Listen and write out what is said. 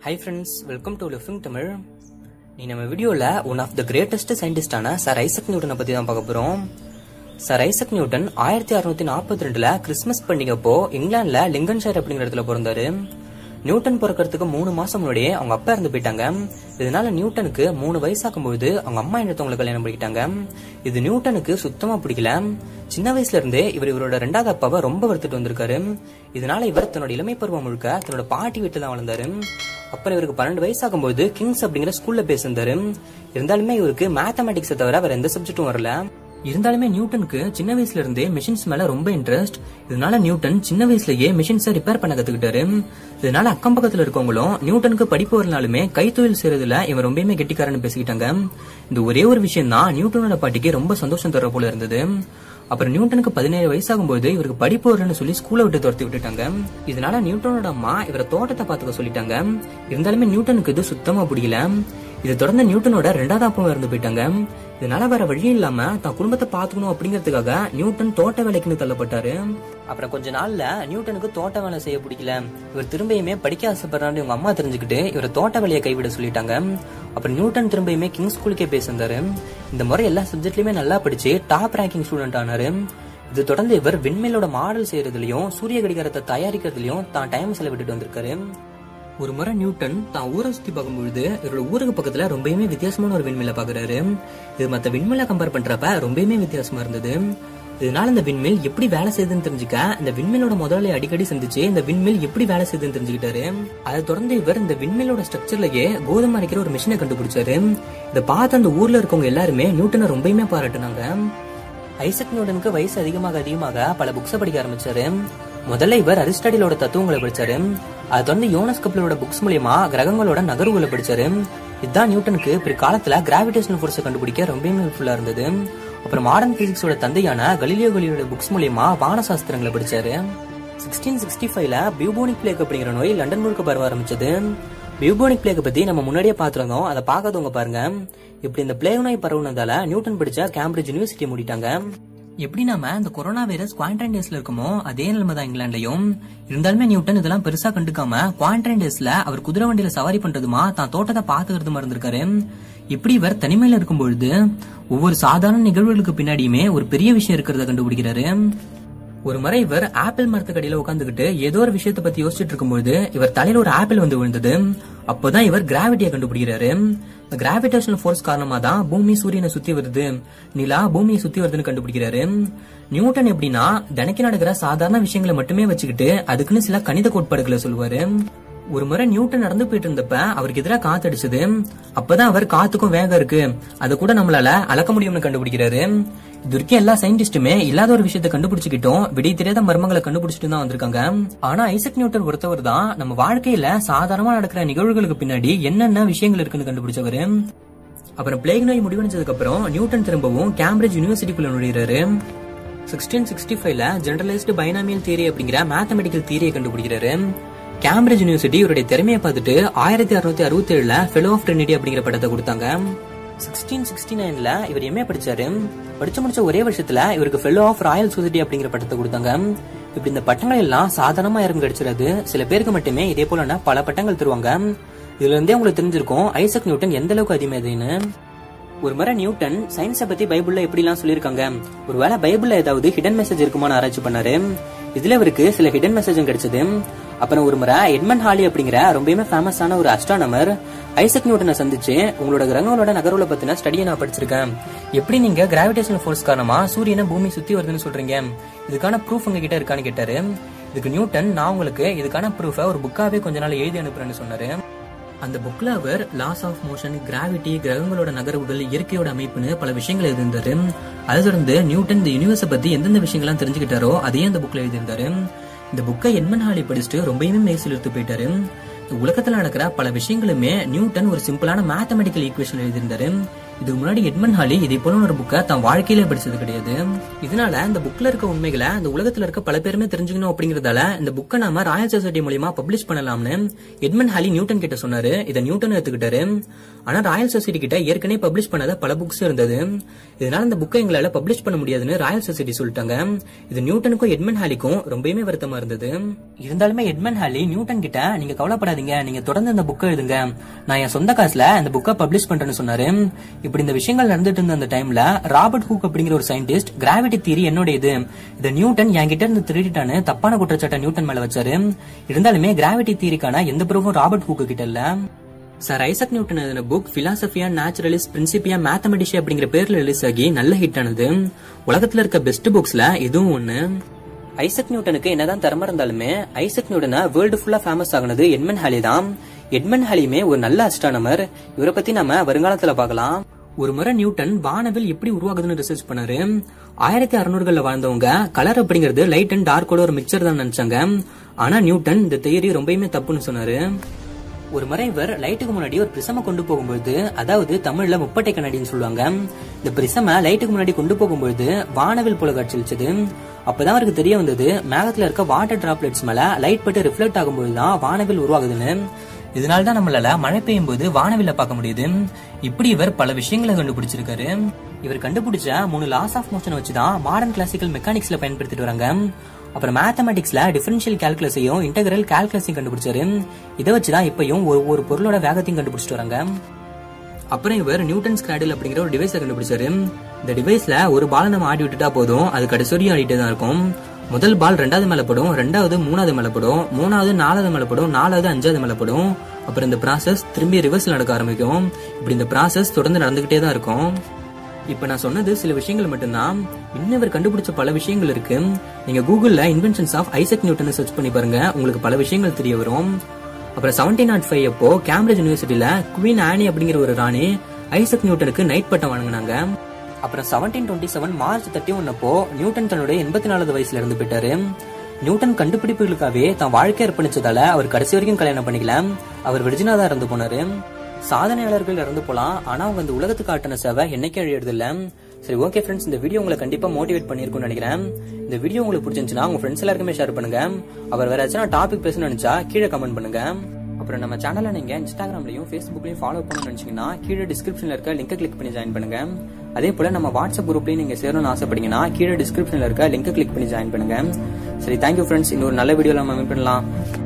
high friends welcome to லிஃபிங் தமிழ் நீ நம்ம வீடியோவில் ஒன் ஆஃப் த கிரேட்டஸ்ட் சயின்டிஸ்டான சார் ஐசக் நியூட்டனை பற்றி தான் பார்க்க போகிறோம் சார் ஐசக் நியூட்டன் ஆயிரத்தி அறுநூத்தி நாற்பத்தி ரெண்டுல கிறிஸ்மஸ் பண்டிகைப்போ இங்கிலாந்துல லிங்கன்ஷயர் அப்படிங்கிற இடத்துல பிறந்தாரு நியூட்டன் பிறக்கிறதுக்கு மூணு மாசம் முன்னாடியே அவங்க அப்பா இறந்து போயிட்டாங்க இதனால நியூட்டனுக்கு மூணு வயசாகும்போது அவங்க அம்மா இன்னொருத்தவங்களை கல்யாணம் பண்ணிக்கிட்டாங்க இது நியூட்டனுக்கு சுத்தமா பிடிக்கல சின்ன வயசுல இருந்தே இவர் இவரோட ரெண்டாவது அப்பாவை ரொம்ப வருத்திட்டு வந்திருக்காரு இதனால இவர் தன்னோட இளமை பருவம் முழுக்க தன்னோட பாட்டி வீட்டுல தான் வளர்ந்தாரு அப்புறம் இவருக்கு பன்னெண்டு வயசாகும்போது கிங்ஸ் அப்படிங்கிற ஸ்கூல்ல பேசியிருந்தாரு இருந்தாலுமே இவருக்கு மேத்தமெட்டிக்ஸை தவிர வேற எந்த சப்ஜெக்டும் வரல இருந்தாலுமே நியூட்டனுக்கு சின்ன வயசுல இருந்தே மிஷின்ஸ் மேல ரொம்ப இன்ட்ரெஸ்ட் இதனால நியூட்டன் சின்ன வயசுலயே மிஷின்ஸை ரிப்பேர் பண்ண கத்துக்கிட்டாரு இதனால அக்கம் பக்கத்துல இருக்கவங்களும் நியூட்டனுக்கு படிப்பு வரனாலுமே கைத்தொழில் செய்யறதுல இவன் ரொம்பவுமே கெட்டிக்காரன்னு பேசிக்கிட்டாங்க இந்த ஒரே ஒரு விஷயம் தான் நியூட்டனோட பாட்டிக்கு ரொம்ப சந்தோஷம் தர போல இருந்தது அப்புறம் நியூட்டனுக்கு பதினேழு வயசாகும்போது இவருக்கு படிப்பு வரலன்னு சொல்லி ஸ்கூலை விட்டு துரத்தி விட்டுட்டாங்க இதனால நியூட்டனோட அம்மா இவரை தோட்டத்தை பாத்துக்க சொல்லிட்டாங்க இருந்தாலுமே நியூட்டனுக்கு இது சுத்தமா பிடிக்கல இதை தொடர்ந்து நியூட்டனோட ரெண்டாவது அப்பவும் இறந்து போயிட்டாங்க இதனால வேற வழியும் இல்லாம தான் குடும்பத்தை பாத்துக்கணும் அப்படிங்கறதுக்காக நியூட்டன் தோட்ட வேலைக்குன்னு தள்ளப்பட்டாரு அப்புறம் கொஞ்ச நாள்ல நியூட்டனுக்கு தோட்ட வேலை செய்ய பிடிக்கல இவர் திரும்பியுமே படிக்க ஆசைப்படுறான்னு இவங்க அம்மா தெரிஞ்சுக்கிட்டு இவர் தோட்ட வேலையை கைவிட சொல்லிட்டாங்க அப்புறம் நியூட்டன் திரும்பியுமே கிங் ஸ்கூலுக்கே பேசியிருந்தாரு இந்த முறை எல்லா சப்ஜெக்ட்லயுமே நல்லா படிச்சு டாப் ரேங்கிங் ஸ்டூடெண்ட் ஆனாரு இது தொடர்ந்து இவர் விண்மிலோட மாடல் செய்யறதுலயும் சூரிய கடிகாரத்தை தயாரிக்கிறதுலயும் தான் டைம் செலவிட்டுட்டு வந்திருக்காரு ஒரு முறை நியூட்டன் தான் ஊரை சுத்தி பார்க்கும்பொழுது இவரோட ஊருக்கு பக்கத்துல ரொம்பவுமே வித்தியாசமான ஒரு விண்மில பாக்குறாரு இது மத்த விண்மில கம்பேர் பண்றப்ப ரொம்பவுமே வித்தியாசமா இருந்தது இதனால இந்த விண்மில் எப்படி வேலை செய்யுதுன்னு தெரிஞ்சுக்க இந்த விண்மிலோட முதலாளி அடிக்கடி சந்திச்சு இந்த விண்மில் எப்படி வேலை செய்யுதுன்னு தெரிஞ்சுக்கிட்டாரு அதை தொடர்ந்து இவர் இந்த விண்மிலோட ஸ்ட்ரக்சர்லயே கோதுமை அரைக்கிற ஒரு மிஷினை கண்டுபிடிச்சாரு இதை பார்த்து அந்த ஊர்ல இருக்கவங்க எல்லாருமே நியூட்டனை ரொம்பவுமே பாராட்டுனாங்க ஐசக் நியூட்டனுக்கு வயசு அதிகமாக அதிகமாக பல புக்ஸை படிக்க ஆரம்பிச்சாரு முதல்ல இவர் அரிஸ்டாட்டிலோட தத்துவங்களை படிச்சாரு அதை தொடர்ந்து யோனஸ் கப்லரோட புக்ஸ் மூலியமா கிரகங்களோட நகர்வுகளை படிச்சாரு இதுதான் நியூட்டனுக்கு பிற்காலத்துல கிராவிடேஷனல் ஃபோர்ஸை கண்டுபிடிக்க ரொம்பவே ஹெல்ப்ஃபுல்லா இருந்தது அப்புறம் மாடர்ன் பிசிக்ஸோட தந்தையான கலிலியோ கலியோட புக்ஸ் மூலியமா வானசாஸ்திரங்களை படிச்சாரு சிக்ஸ்டீன் சிக்ஸ்டி ஃபைவ்ல பியூபோனிக் பிளேக் அப்படிங்கிற நோய் லண்டன் முழுக்க பரவ ஆரம்பிச்சது பியூபோனிக் பிளேக் பத்தி நம்ம முன்னாடியே பாத்துருந்தோம் அதை பார்க்காதவங்க பாருங்க இப்படி இந்த பிளேக் நோய் பரவுனதால நியூட்டன் படிச்ச கேம்பிரிட்ஜ் யூனிவர்சிட்டி மூடிட்டாங்க எப்படி நாம இந்த கொரோனா வைரஸ் குவாரண்டைன் டேஸ்ல இருக்கோமோ அதே நிலைமை தான் இங்கிலாந்துலயும் இருந்தாலுமே நியூட்டன் இதெல்லாம் பெருசா கண்டுக்காம குவாரண்டைன் டேஸ்ல அவர் குதிரை வண்டியில சவாரி பண்றதுமா தான் தோட்டத்தை பாத்துக்கிறதுமா இருந்திருக்காரு இப்படி இவர் தனிமையில இருக்கும் பொழுது ஒவ்வொரு சாதாரண நிகழ்வுகளுக்கு பின்னாடியுமே ஒரு பெரிய விஷயம் இருக்கிறத கண்டுபிடிக்கிறாரு ஒரு முறை இவர் ஆப்பிள் மரத்துக்கு அடியில உட்காந்துக்கிட்டு ஏதோ ஒரு விஷயத்த பத்தி யோசிச்சுட்டு இருக்கும்போது இவர் தலையில ஒரு ஆப்பிள் வந்து விழுந்தது அப்போதான் இவர் கிராவிட்டியை கண்டுபிடிக்கிறாரு கிராவிடேஷனல் ஃபோர்ஸ் காரணமா தான் பூமி சூரியனை சுத்தி வருது நிலா பூமியை சுத்தி வருதுன்னு கண்டுபிடிக்கிறாரு நியூட்டன் எப்படின்னா தினைக்கு நடக்கிற சாதாரண விஷயங்களை மட்டுமே வச்சுக்கிட்டு அதுக்குன்னு சில கணித கோட்பாடுகளை சொல்லுவாரு ஒரு முறை நியூட்டன் நடந்து போயிட்டு இருந்தப்ப அவருக்கு எதிராக காத்து அடிச்சது அப்பதான் அவர் காத்துக்கும் வேகம் இருக்கு அதை கூட நம்மளால அளக்க முடியும்னு கண்டுபிடிக்கிறாரு இது வரைக்கும் எல்லா சயின்டிஸ்டுமே இல்லாத ஒரு விஷயத்தை கண்டுபிடிச்சுக்கிட்டோம் விடை தெரியாத மர்மங்களை கண்டுபிடிச்சிட்டு தான் வந்திருக்காங்க ஆனா ஐசக் நியூட்டன் ஒருத்தவர் தான் நம்ம வாழ்க்கையில சாதாரணமா நடக்கிற நிகழ்வுகளுக்கு பின்னாடி என்னென்ன விஷயங்கள் இருக்குன்னு கண்டுபிடிச்சவரு அப்புறம் பிளேக் நோய் முடிவடைஞ்சதுக்கு அப்புறம் நியூட்டன் திரும்பவும் கேம்பிரிட்ஜ் யூனிவர்சிட்டிக்குள்ள நுழையிறாரு சிக்ஸ்டீன் சிக்ஸ்டி ஃபைவ்ல ஜெனரலைஸ்டு பைனாமியல் தியரி அப்படிங்கிற மேத்தமெட்டிக்கல் தியரியை கண்டுபிடிக்கிறாரு கேம்பிரிட்ஜ் யூனிவர்சிட்டி இவருடைய திறமையை பார்த்துட்டு ஆயிரத்தி அறுநூத்தி அறுபத்தி ஏழுல ஃபெலோ ஆஃப் ட்ரினிட்டி அப்படிங்கிற பட்டத்தை கொடுத்தாங்க சிக்ஸ்டீன் சிக்ஸ்டி நைன்ல இவர் எம்ஏ படிச்சாரு படிச்சு முடிச்ச ஒரே வருஷத்துல இவருக்கு ஃபெலோ ஆஃப் ராயல் சொசைட்டி அப்படிங்கிற பட்டத்தை கொடுத்தாங்க இப்படி இந்த பட்டங்கள் எல்லாம் சாதாரணமா யாருக்கும் கிடைச்சிடாது சில பேருக்கு மட்டுமே இதே போல பல பட்டங்கள் தருவாங்க இதுல இருந்தே உங்களுக்கு தெரிஞ்சிருக்கும் ஐசக் நியூட்டன் எந்த அளவுக்கு அதிகமாதுன்னு ஒரு முறை நியூட்டன் சயின்ஸை பத்தி பைபிள்ல எப்படி எல்லாம் சொல்லியிருக்காங்க ஒருவேளை பைபிள்ல ஏதாவது ஹிடன் மெசேஜ் இருக்குமான்னு ஆராய்ச்சி பண்ணாரு இதுல இவருக்கு சில ஹிடன் மெசேஜும் கிடைச்சது அப்புறம் ஒரு முறை எட்மன் ஹாலி அப்படிங்கிற ரொம்பவுமே ஃபேமஸான ஒரு அஸ்ட்ரானமர் ஐசக் நியூட்டனை சந்திச்சு உங்களோட கிரகங்களோட நகர்வுல பத்தின ஸ்டடியை நான் படிச்சிருக்கேன் எப்படி நீங்க கிராவிடேஷனல் ஃபோர்ஸ் காரணமா சூரியனை பூமி சுத்தி வருதுன்னு சொல்றீங்க இதுக்கான ப்ரூஃப் உங்ககிட்ட இருக்கான்னு கேட்டாரு இதுக்கு நியூட்டன் நான் உங்களுக்கு இதுக்கான ப்ரூஃபை ஒரு புக்காவே கொஞ்ச நாள் எழுதி அனுப்புறேன்னு சொன்னாரு அந்த புக்ல அவர் லாஸ் ஆஃப் மோஷன் கிராவிட்டி கிரகங்களோட நகர்வுகள் இயற்கையோட அமைப்புன்னு பல விஷயங்கள் எழுதியிருந்தாரு அதை தொடர்ந்து நியூட்டன் இந்த யூனிவர்ஸை பத்தி எந்தெந்த விஷயங்கள்லாம் தெரிஞ்சுக்கிட்டாரோ அதையும் அந்த புக்ல எழுதியிருந்தாரு இந்த புக்கை எட்மன் ஹாலி படிச்சுட்டு ரொம்பவுமே மெய்சில் எடுத்து போயிட்டாரு இந்த உலகத்துல நடக்கிற பல விஷயங்களுமே நியூட்டன் ஒரு சிம்பிளான மேத்தமெட்டிக்கல் ஈக்குவேஷன் எழுதியிருந்தாரு இதுக்கு முன்னாடி எட்மன் ஹாலி இதே போல ஒரு புக்கை தன் வாழ்க்கையிலே படிச்சது கிடையாது இதனால இந்த புக்ல இருக்க உண்மைகளை இந்த உலகத்துல இருக்க பல பேருமே தெரிஞ்சுக்கணும் அப்படிங்கறதால இந்த புக்கை நாம ராயல் சொசைட்டி மூலியமா பப்ளிஷ் பண்ணலாம்னு எட்மன் ஹாலி நியூட்டன் கிட்ட சொன்னாரு இதை நியூட்டன் எடுத்துக்கிட்டாரு ஆனா ராயல் சொசைட்டி கிட்ட ஏற்கனவே பப்ளிஷ் பண்ணாத பல புக்ஸ் இருந்தது இதனால இந்த புக்கை எங்களால பப்ளிஷ் பண்ண முடியாதுன்னு ராயல் சொசைட்டி சொல்லிட்டாங்க இது நியூட்டனுக்கும் எட்மன் ஹாலிக்கும் ரொம்பவே வருத்தமா இருந்தது இருந்தாலுமே எட்மன் ஹாலி நியூட்டன் கிட்ட நீங்க கவலைப்படாதீங்க நீங்க தொடர்ந்து இந்த புக்கை எழுதுங்க நான் என் சொந்த காசுல இந்த புக்கை பப்ளிஷ் பண்றேன்னு சொன்னாரு இப்படி இந்த விஷயங்கள் நடந்துட்டு இருந்த அந்த டைம்ல ராபர்ட் ஹூக் அப்படிங்கிற ஒரு சயின்டிஸ்ட் கிராவிட்டி தியரி என்னோட இது இத நியூட்டன் என்கிட்ட இருந்து திருடிட்டான்னு தப்பான குற்றச்சாட்டை நியூட்டன் மேல வச்சாரு இருந்தாலுமே கிராவிட்டி தியரிக்கான எந்த ப்ரூஃபும் ராபர்ட் ஹூக் கிட்ட இல்ல சார் ஐசக் நியூட்டன் எழுதின புக் பிலாசபியா நேச்சுரலிஸ்ட் பிரின்சிபியா மேத்தமெட்டிஷியா அப்படிங்கிற பேர்ல ரிலீஸ் ஆகி நல்ல ஹிட் ஆனது உலகத்துல இருக்க பெஸ்ட் புக்ஸ்ல இதுவும் ஒண்ணு ஐசக் நியூட்டனுக்கு என்னதான் திறமை இருந்தாலுமே ஐசக் நியூட்டனை வேர்ல்டு ஃபுல்லா ஃபேமஸ் ஆகுனது எட்மன் ஹாலி தான் எட்மன் ஹாலியுமே ஒரு நல்ல அஸ்ட்ரானமர் இவரை பத்தி நம்ம வருங்காலத்துல பார்க்கலாம் ஒரு முறை நியூட்டன் வானவில் எப்படி உருவாகுதுன்னு ரிசர்ச் பண்ணாரு ஆயிரத்தி அறுநூறுகள்ல வாழ்ந்தவங்க கலர் அப்படிங்கிறது லைட் அண்ட் டார்க்கோட ஒரு மிக்சர் தான் நினைச்சாங்க ஆனா நியூட்டன் இந்த தியரி ரொம்பவுமே தப்புன்னு சொன்னாரு ஒரு முறை இவர் லைட்டுக்கு முன்னாடி ஒரு பிரிசம கொண்டு போகும்போது அதாவது தமிழ்ல முப்பட்டை கண்ணாடின்னு சொல்லுவாங்க இந்த பிரிசம லைட்டுக்கு முன்னாடி கொண்டு போகும்போது வானவில் போல காட்சியளிச்சது அப்பதான் அவருக்கு தெரிய வந்தது மேகத்துல இருக்க வாட்டர் டிராப்லெட்ஸ் மேல லைட் பட்டு ரிஃப்ளெக்ட் ஆகும்போது தான் வானவில் உருவாகுதுன்னு இதனால தான் நம்மளால மழை பெய்யும் போது வானவில்ல பார்க்க முடியுது இப்படி இவர் பல விஷயங்களை கண்டுபிடிச்சிருக்காரு இவர் கண்டுபிடிச்ச மூணு லாஸ் ஆஃப் மோஷன் வச்சுதான் மாடர்ன் கிளாசிக்கல் மெக்கானிக்ஸ்ல பயன்படுத்திட்டு வராங்க அப்புறம் மேத்தமெட்டிக்ஸ்ல டிஃபரன்ஷியல் கால்குலஸையும் இன்டெகிரல் கால்குலஸையும் கண்டுபிடிச்சாரு இதை வச்சுதான் இப்பயும் ஒரு ஒரு பொருளோட வேகத்தையும் கண்டுபிடிச்சிட்டு வராங்க அப்புறம் இவர் நியூட்டன் ஸ்கிராடில் அப்படிங்கிற ஒரு டிவைஸை கண்டுபிடிச்சாரு இந்த டிவைஸ்ல ஒரு பாலை நம்ம ஆடி விட்டுட்டா போதும் அது கடைசி வரையும் ஆடிட்டே தான் இருக்கும் முதல் பால் ரெண்டாவது மேல படும் ரெண்டாவது மூணாவது மேல படும் மூணாவது நாலாவது மேல படும் நாலாவது அஞ்சாவது மேல படும் அப்புறம் இந்த ப்ராசஸ் திரும்பி ரிவர்ஸ்ல நடக்க ஆரம்பிக்கும் இப்படி இந்த ப்ராசஸ் தொடர்ந்து நடந்துகிட்டே தான் இருக்கும் இப்ப நான் சொன்னது சில விஷயங்கள் மட்டும்தான் இன்னும் இவர் கண்டுபிடிச்ச பல விஷயங்கள் இருக்கு நீங்க கூகுள்ல inventions of Isaac Newton search பண்ணி பாருங்க உங்களுக்கு பல விஷயங்கள் தெரிய வரும் அப்புறம் செவன்டீன் நாட் ஃபைவ் அப்போ கேம்பிரிட்ஜ் யூனிவர்சிட்டியில குவீன் ஆனி அப்படிங்கிற ஒரு ராணி ஐசக் நியூட்டனுக்கு நைட் பட்டம் வழங்கினாங்க அப்புறம் seventeen twenty seven March thirty one அப்போ நியூட்டன் தன்னுடைய எண்பத்தி நாலாவது வயசுல இருந்து போயிட்டாரு நியூட்டன் கண்டுபிடிப்புகளுக்காகவே தான் வாழ்க்கை அர்ப்பணிச்சதால அவர் கடைசி வரைக்கும் கல்யாணம் பண்ணிக்கல அவர் விர்ஜினா தான் இறந்து போனாரு சாதனையாளர்கள் இறந்து போலாம் ஆனா அவங்க இந்த உலகத்துக்கு காட்டின சேவை என்னைக்கு அழியறது இல்ல சரி ஓகே ஃப்ரெண்ட்ஸ் இந்த வீடியோ உங்களை கண்டிப்பா மோட்டிவேட் பண்ணிருக்கும்னு நினைக்கிறேன் இந்த வீடியோ உங்களுக்கு பிடிச்சிருந்துச்சுன்னா உங்க ஃப்ரெண்ட்ஸ் எல்லாருக்குமே ஷேர் பண்ணுங்க அவர் வேற ஏதாச்சும் டாபிக் பேசணும்னு நினைச்சா கீழே கமெண்ட் பண்ணுங்க அப்புறம் நம்ம சேனலை நீங்க இன்ஸ்டாகிராம்லயும் ஃபேஸ்புக்லயும் ஃபாலோ பண்ணணும்னு நினைச்சீங்கன்னா கீழே டிஸ்கிரிப்ஷன்ல இருக்க லிங்கை கிளிக் பண்ணி ஜாயின் பண்ணுங்க அதே போல நம்ம வாட்ஸ்அப் குரூப்லயும் நீங்க சேரணும்னு ஆசைப்பட்டீங்கன்னா கீழே டிஸ்கிரிப்ஷன்ல இருக்க லிங்கை கிளிக் பண்ணி ஜாயின் பண்ணுங்க சரி தேங்க்யூ ஃப்ரெண்ட்ஸ் இன்னொரு நல்ல வீடியோல நம்ம மீட் பண்ணலாம்